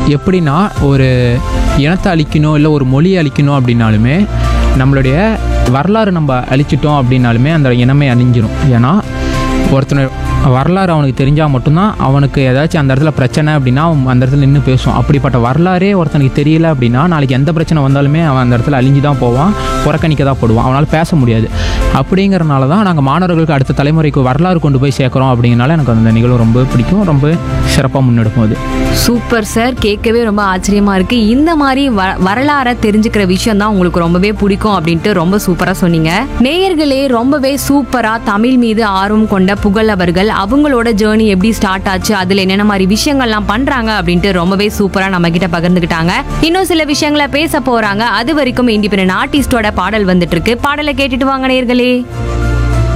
எப்படின்னா ஒரு இனத்தை அழிக்கணும் இல்லை ஒரு மொழியை அழிக்கணும் அப்படின்னாலுமே நம்மளுடைய வரலாறு நம்ம அழிச்சிட்டோம் அப்படின்னாலுமே அந்த இனமே அழிஞ்சிரும் ஏன்னா ஒருத்தனை வரலாறு அவனுக்கு தெரிஞ்சால் மட்டும்தான் அவனுக்கு ஏதாச்சும் அந்த இடத்துல பிரச்சனை அப்படின்னா அவன் அந்த இடத்துல நின்று பேசுவான் அப்படிப்பட்ட வரலாறே ஒருத்தனுக்கு தெரியல அப்படின்னா நாளைக்கு எந்த பிரச்சனை வந்தாலுமே அவன் அந்த இடத்துல அழிஞ்சு தான் போவான் புறக்கணிக்க தான் போடுவான் அவனால் பேச முடியாது அப்படிங்கிறனால தான் நாங்கள் மாணவர்களுக்கு அடுத்த தலைமுறைக்கு வரலாறு கொண்டு போய் சேர்க்குறோம் அப்படிங்கிறனால எனக்கு அந்த நிகழ்வு ரொம்ப பிடிக்கும் ரொம்ப சிறப்பாக முன்னெடுக்கும் அது சூப்பர் சார் கேட்கவே ரொம்ப ஆச்சரியமா இருக்கு இந்த மாதிரி வ- வரலாறை தெரிஞ்சுக்கிற விஷயம் தான் உங்களுக்கு ரொம்பவே பிடிக்கும் அப்படின்ட்டு ரொம்ப சூப்பரா சொன்னீங்க நேயர்களே ரொம்பவே சூப்பரா தமிழ் மீது ஆர்வம் கொண்ட புகழவர்கள் அவங்களோட ஜேர்னி எப்படி ஸ்டார்ட் ஆச்சு அதுல என்னென்ன மாதிரி விஷயங்கள்லாம் பண்றாங்க அப்படின்ட்டு ரொம்பவே சூப்பரா நம்ம கிட்ட பகிர்ந்துக்கிட்டாங்க இன்னும் சில விஷயங்களை பேச போறாங்க அது வரைக்கும் இண்டிபெண்டன்ட் ஆர்டிஸ்டோட பாடல் வந்துட்டு இருக்கு பாடலை கேட்டுட்டு வாங்க நேயர்களே